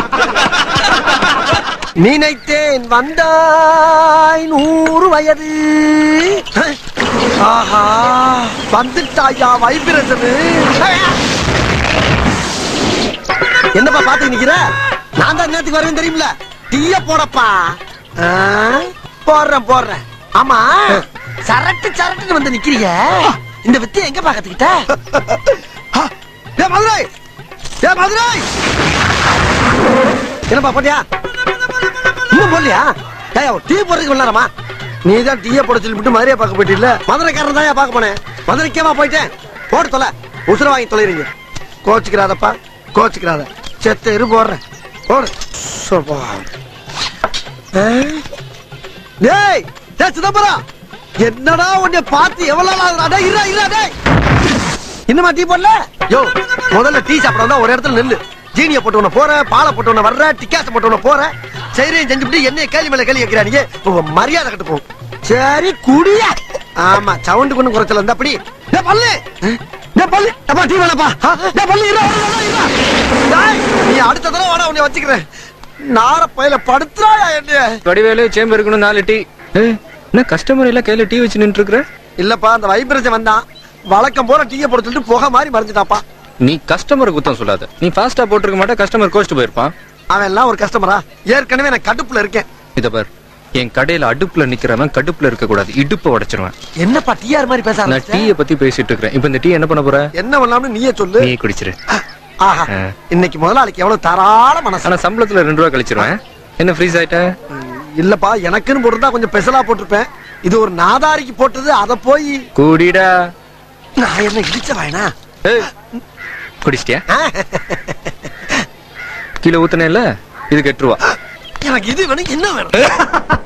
நினைத்தேன் வந்தாய் நூறு வயது ஆஹா வந்துட்டாயா வைப்ரேஷனு என்னப்பா பாத்து நிக்கிற நான் தான் நேத்துக்கு வரேன் தெரியுமில டீய போடப்பா ஆ, போடுறேன் போடுறேன் ஆமா சரட்டு சரட்டுன்னு வந்து நிக்கிறீங்க இந்த வித்தியை எங்க பாக்கத்துக்கிட்ட ஏ மதுரை ஏ மதுரை என்னப்பா போட்டியா இன்னும் போடலையா ஏய் டீ போடுறதுக்கு விளாடமா நீ தான் டீயை போட சொல்லிவிட்டு மதுரையை பார்க்க போயிட்டில்ல மதுரைக்காரன் தான் பார்க்க போனேன் மதுரைக்கேமா போயிட்டேன் போட்டு தொலை உசுர வாங்கி தொலைறீங்க கோச்சுக்கிறாதப்பா கோச்சுக்கிறாத செத்த இரு போடுறேன் போடு சோப்பா. ஆ? டேய் டேய் சிதம்பரம் என்னடா உன்னை பார்த்து எவ்வளவு நாள் ஆகுதுடா? டேய் இருடா இருடா டேய் இன்னுமா டீ போடல யோ முதல்ல டீ சாப்பிட வந்தா ஒரு இடத்துல நில்லு ஜீனிய போட்டு உன போற பாலை போட்டு உன வர்ற டிக்காச போட்டு உன போற சரியும் செஞ்சுட்டு என்னைய கேள்வி மேல கேள்வி கேட்கிறாங்க உங்க மரியாதை கட்டு போகும் சரி குடியா ஆமா சவுண்டு கொண்டு குறைச்சல இருந்தா அப்படி டேய் பல்லு டேய் பல்லு அப்பா டீ வேணப்பா டேய் பல்லு இரு, இரு, இரு, இரு. டேய், நீ அடுத்த தடவை வாடா உன்னை வச்சுக்கிறேன் நார பையில படுத்துறாயா என்ன வடிவேலு சேம்பர் இருக்கணும் நாலு டீ ஏய், என்ன கஸ்டமர் எல்லாம் கையில டீ வச்சு நின்று இருக்கிற இல்லப்பா அந்த வைப்ரேஷன் வந்தான் வழக்கம் போல டீயை போட சொல்லிட்டு புகை மாதிரி மறைஞ்சிட்டாப்பா நீ கஸ்டமர் குத்தம் சொல்லாத நீ ஃபாஸ்டா போட்டிருக்க மாட்டா கஸ்டமர் கோச்சிட்டு போயிருப்பான் அவன் எல்லாம் ஒரு கஸ்டமரா ஏற்கனவே நான் கடுப்புல இருக்கேன் இத பார் என் கடையில அடுப்புல நிக்கிறவன் கடுப்புல இருக்க கூடாது இடுப்ப உடைச்சிருவேன் என்னப்பா டிஆர் மாதிரி பேச நான் ஆரம்பிச்சிட்ட? டீய பத்தி பேசிட்டு இருக்கிறேன் இப்ப இந்த டீ என்ன பண்ண போற என்ன பண்ணலாம்னு நீயே சொல்லு நீ குடிச்சிரு ஆஹா ஆ. இன்னைக்கு முதலாளிக்கு எவ்வளவு தாராள மனசு ஆனா சம்பளத்துல ரெண்டு ரூபா கழிச்சிருவேன் என்ன ஃப்ரீஸ் ஆயிட்ட இல்லப்பா எனக்குன்னு போட்டிருந்தா கொஞ்சம் பெசலா போட்டிருப்பேன் இது ஒரு நாதாரிக்கு போட்டது அத போய் கூடிடா நான் என்ன இடிச்ச வாயனா ஏய், குடிச்சிட்டியா கீழே ஊத்துனேல இதுக்கு எட்டு ரூபா எனக்கு இது வேணும் என்ன வேணும்